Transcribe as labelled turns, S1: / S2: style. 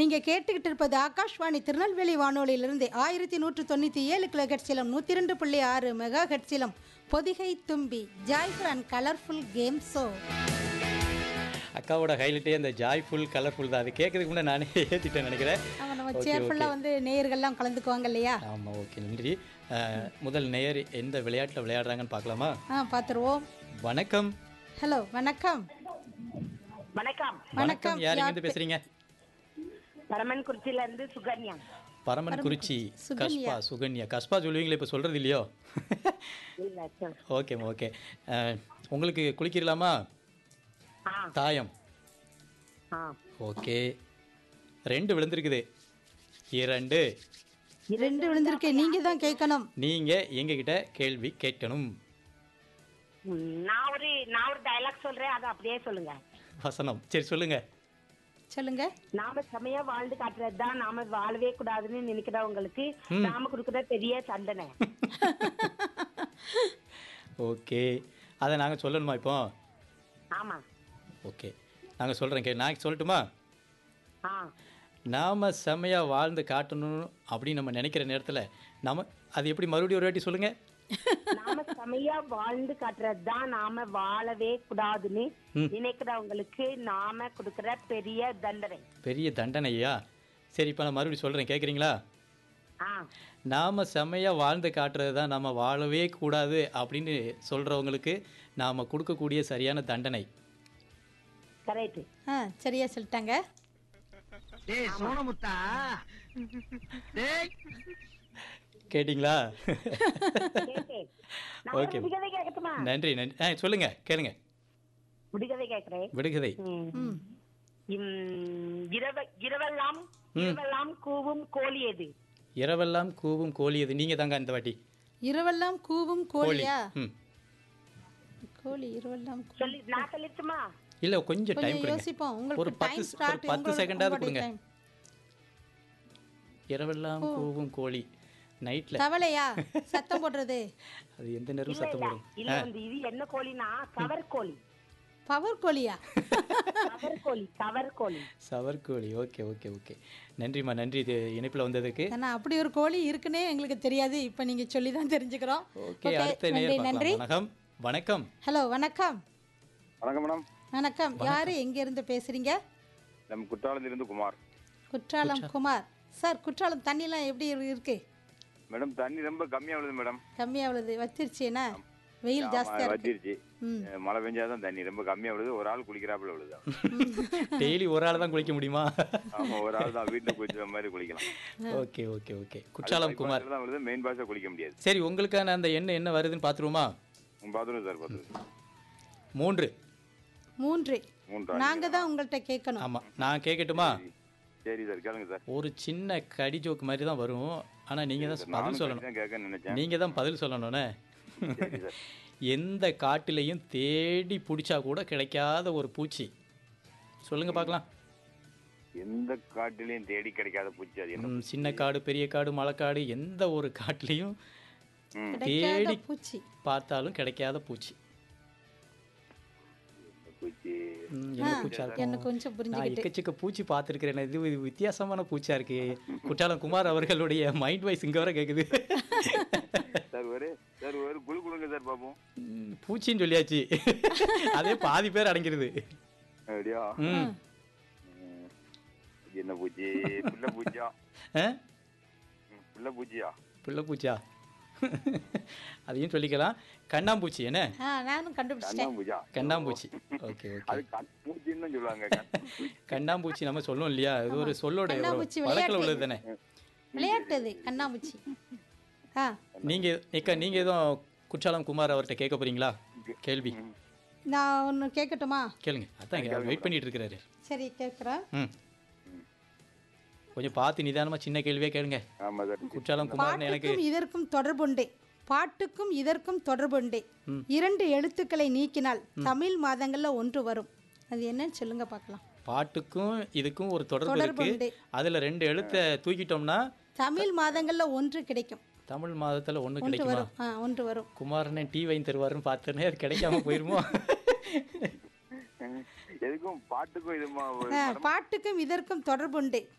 S1: நீங்க கேட்டுக்கிட்டு இருப்பது ஆகாஷ்வாணி திருநெல்வேலி வானொலியிலிருந்து ஆயிரத்தி நூற்று தொண்ணூற்றி ஏழு கிலோ ஹெட்ஸிலும் நூற்றி ரெண்டு புள்ளி ஆறு மெகா ஹெட்ஸிலும் பொதிகை தும்பி joyful and colourful game show
S2: அக்காவோட ஹைலைட்டே அந்த ஜாய்ஃபுல் கலர்ஃபுல் தான் அது கேட்கறதுக்கு முன்னே நானே ஏற்றிட்டேன் நினைக்கிறேன்
S1: நம்ம நம்ம
S2: Okay,
S1: சேர்ஃபுல்லாக வந்து நேயர்கள்லாம் கலந்துக்குவாங்க இல்லையா
S2: ஆமாம் ஓகே நன்றி அஹ், முதல் நேயர் எந்த விளையாட்டில் விளையாடுறாங்கன்னு பார்க்கலாமா
S1: ஆ பார்த்துருவோம்
S2: வணக்கம்
S1: ஹலோ வணக்கம்
S3: வணக்கம்
S2: வணக்கம் யார் இருந்து பேசுறீங்க
S3: பரமன் குறிச்சியில இருந்து சுகன்யா
S2: பரமன் குறிச்சி
S1: சுகன்யா.
S2: கஸ்பா சுகன்யா கஸ்பா சொல்லுவீங்களே இப்போ சொல்கிறது இல்லையோ
S3: இல்ல சொல்.
S2: ஓகேம்மா ஓகே அஹ், உங்களுக்கு குளிக்கிறலாமா
S3: ஆ
S2: தாயம்
S3: ஆ
S2: ஓகே ரெண்டு விழுந்திருக்குது இரண்டு
S1: ரெண்டு விழுந்திருக்கு நீங்க தான் கேட்கணும்
S2: நீங்கள் எங்ககிட்ட கேள்வி கேட்கணும்
S3: ம், நான் ஒரு நான் ஒரு டயலாக் சொல்றேன் அதை அப்படியே சொல்லுங்க
S2: வசனம் சரி சொல்லுங்க
S1: சொல்லுங்க
S3: நாம செமையா வாழ்ந்து காட்டுறது தான் நாம வாழவே கூடாதுன்னு நினைக்கிறவங்களுக்கு நாம கொடுக்குற பெரிய தண்டனை
S2: ஓகே அதை நாங்கள் சொல்லணுமா இப்போ
S3: ஆமா
S2: ஓகே நாங்கள் சொல்கிறேன் கே நான் சொல்லட்டுமா
S3: ஆ
S2: நாம் செம்மையாக வாழ்ந்து காட்டணும் அப்படின்னு நம்ம நினைக்கிற நேரத்தில் நம்ம அது எப்படி மறுபடியும் ஒரு வாட்டி சொல்லுங்கள்
S3: நாம செமையா வாழ்ந்து காட்டுறது தான் நாம வாழவே கூடாதுன்னு நினைக்கிறவங்களுக்கு நாம கொடுக்குற பெரிய தண்டனை
S2: பெரிய தண்டனையா சரி இப்போ நான் மறுபடியும் சொல்கிறேன் கேட்குறீங்களா
S3: ஆ
S2: நாம் செம்மையாக வாழ்ந்து காட்டுறது தான் நம்ம வாழவே கூடாது அப்படின்னு சொல்கிறவங்களுக்கு நாம் கொடுக்கக்கூடிய சரியான தண்டனை
S3: கரெக்ட்
S1: ஆ சரியா சொல்லிட்டாங்க
S4: டேய் சோனமுத்தா டேய்
S2: கேட்டிங்களா
S3: கேட்டேன் நான்
S2: Okay.
S3: ஒரு விடுகதை கேட்கட்டுமா
S2: நன்றி நன்றி ஆ சொல்லுங்கள் கேளுங்க
S3: விடுகதை கேட்கிறேன்
S2: விடுகதை
S3: ம். ம், இரவ- இரவெல்லாம் இரவெல்லாம் கூவும் கோழி எது
S2: இரவெல்லாம் கூவும் கோழி அது நீங்கள் தாங்க இந்த வாட்டி
S1: இரவெல்லாம் கூவும்
S2: கோழி
S1: கோழியா
S2: ம்
S1: கோழி இரவெல்லாம் கூ-
S3: சொல்லி நான் சொல்லிட்டுமா
S2: இல்லை கொஞ்சம் டைம்
S1: கொஞ்சம்
S2: கொடுங்க
S1: யோசிப்போம்
S2: ஒரு
S1: உங்களுக்கு
S2: பத்து
S1: டைம்
S2: ஒரு
S1: ஸ்டார்ட்
S2: பத்து செகண்டாவது கொடுங்க இரவெல்லாம் கூவும் கோழி நைட்டில்
S1: தவளையா சத்தம் போடுறது
S2: அது எந்த நேரம் சத்தம் போடும்
S3: இல்ல வந்து இது என்ன கோழினா கவர் கோழி
S1: பவர் கோழியா
S3: கவர் கோழி கவர் கோழி
S2: சவர்கோழி ஓகே ஓகே ஓகே நன்றிம்மா நன்றி இது இணைப்பில் வந்ததுக்கு
S1: ஏன்னா அப்படி ஒரு கோழி இருக்குன்னே எங்களுக்கு தெரியாது இப்போ நீங்க சொல்லி தான் தெரிஞ்சுக்கிறோம்
S2: ஓகே
S1: Okay,
S2: அடுத்த
S1: நன்றி
S2: நேரம்
S1: நன்றி
S2: பார்க்கலாம் வணக்கம் வணக்கம்
S1: ஹலோ வணக்கம்
S5: வணக்கம் மேடம்
S1: வணக்கம் யாரு எங்க இருந்து பேசுறீங்க
S5: நம்ம குற்றாலத்திலிருந்து குமார்
S1: குற்றாலம் குமார் சார் குற்றாலம் தண்ணிலாம் எப்படி இருக்கு
S5: மேடம் தண்ணி ரொம்ப கம்மியா விழுது மேடம்
S1: கம்மியா உள்ளது வச்சிருச்சுன்னா வெயில்
S5: ஆமா,
S1: ஜாஸ்தியா இருக்கு
S5: வத்திருச்சு
S1: ம்.
S5: அஹ் மழை பெஞ்சாதான் தண்ணி ரொம்ப கம்மியா விழுது ஒரு ஆள் குளிக்கிறாப்புல விழுது
S2: டெய்லி ஒரு ஆள் தான் குளிக்க முடியுமா
S5: ஆமா ஒரு ஆள் தான் வீட்டுல குளிக்கிற மாதிரி குளிக்கலாம்
S2: okay okay okay Courtallam Kumar
S5: தான் விழுது மெயின் பாஸா குளிக்க முடியாது
S2: சரி உங்களுக்கான அந்த எண்ணெய் என்ன வருதுன்னு பார்த்துருவோமா
S5: பாத்ரூம் சார் பாத்ரூம்
S2: மூன்று
S1: மூன்று
S5: மூன்று
S1: நாங்க தான் உங்கள்கிட்ட கேட்கணும்
S2: ஆமாம் நான் கேட்கட்டுமா
S5: சரி சார் கேளுங்க சார்
S2: ஒரு சின்ன கடி ஜோக்கு மாதிரி தான் வரும் ஆனால் நீங்கள் தான் பதில்
S5: நானும்
S2: சொல்லணும்
S5: தான் கேட்க நினைச்சேன்
S2: நீங்கள் தான் பதில் சொல்லணும்னே
S5: சரி சார்
S2: எந்த காட்டிலையும் தேடி பிடிச்சா கூட கிடைக்காத ஒரு பூச்சி சொல்லுங்க பார்க்கலாம்
S5: எந்த காட்டிலையும் தேடி கிடைக்காத பூச்சி அது என்ன
S2: ம், சின்ன காடு பெரிய காடு மலைக்காடு எந்த ஒரு காட்டிலையும்
S5: ம்.
S1: கிடைக்காத
S2: தேடி
S1: பூச்சி
S2: பார்த்தாலும் கிடைக்காத பூச்சி
S5: பூச்சி
S2: ம், என்ன பூச்சா இருக்கும்
S1: எனக்கு கொஞ்சம்
S2: நான்
S1: புரிஞ்சுக்கிட்டு
S2: எக்கச்சக்க பூச்சி பார்த்துருக்கிறேன் இது இது வித்தியாசமான பூச்சா இருக்கு குற்றாலம் குமார் அவர்களுடைய மைண்ட் வாய்ஸ் இங்கே வர கேட்குது
S5: சார் ஒரு சார் ஒரு குழு கொடுங்க சார் பாப்போம்
S2: ம், பூச்சின்னு சொல்லியாச்சு அதே பாதி பேர் அடங்கிருது
S5: அப்படியா
S2: ம்
S5: ம். என்ன பூச்சி புள்ள பூச்சியா
S2: ஆ
S5: ம், புள்ள பூச்சியா
S2: பிள்ளை பூச்சா அதையும் சொல்லிக்கலாம் கண்ணாம்பூச்சி என்ன
S1: ஆ நானும் கண்டுபிடிச்சிட்டேன்
S5: கண்ணாம்பூச்சா
S2: கண்ணாம்பூச்சி ஓகே ஓகே
S5: அது கண் பூச்சின்னு தான் சொல்லுவாங்க கண்
S2: கண்ணாம்பூச்சி நம்ம சொல்லுவோம் இல்லையா இது ஒரு சொல்லோட
S1: கண்ணாம்பூச்சி
S2: வழக்கில்
S1: விளையாட்டு.
S2: உள்ளது தானே
S1: விளையாட்டு அது கண்ணாமூச்சி ஆ
S2: நீங்க ஏக்கா நீங்க எதுவும் குற்றாலம் குமார் அவர்கிட்ட கேட்க போறீங்களா கேள்வி
S1: நான் ஒன்று கேட்கட்டுமா
S2: கேளுங்க அதான் வெயிட் பண்ணிட்டு இருக்கிறாரு
S1: சரி கேட்குறேன்
S2: ம் கொஞ்சம் பார்த்து நிதானமா சின்ன கேள்வியே கேளுங்க
S5: ஆமா சார்
S2: குற்றாலம் குமார்னு எனக்கு
S1: பாட்டுக்கும் இதற்கும் தொடர்புண்டே பாட்டுக்கும் இதற்கும் தொடர்புண்டே இரண்டு எழுத்துக்களை நீக்கினால் தமிழ் மாதங்கள்ல ஒன்று வரும் அது என்னன்னு சொல்லுங்க பார்க்கலாம்
S2: பாட்டுக்கும் இதுக்கும் ஒரு தொடர்பு
S1: தொடர்பு
S2: இருக்கு
S1: உண்டு.
S2: அதுல ரெண்டு எழுத்தை தூக்கிட்டோம்னா
S1: தமிழ் மாதங்கள்ல ஒன்று கிடைக்கும்
S2: தமிழ் மாதத்துல ஒண்ணு
S1: ஒன்று
S2: கிடைக்குமா
S1: வரும் ஆ ஒன்று வரும்
S2: குமாரனே டீ வாங்கி தருவாருன்னு பார்த்தேனே அது கிடைக்காம போயிருமோ
S5: எதுக்கும் பாட்டுக்கும் இதுமா ஒரு
S1: ஆ, பாட்டுக்கும் இதற்கும் தொடர்புண்டு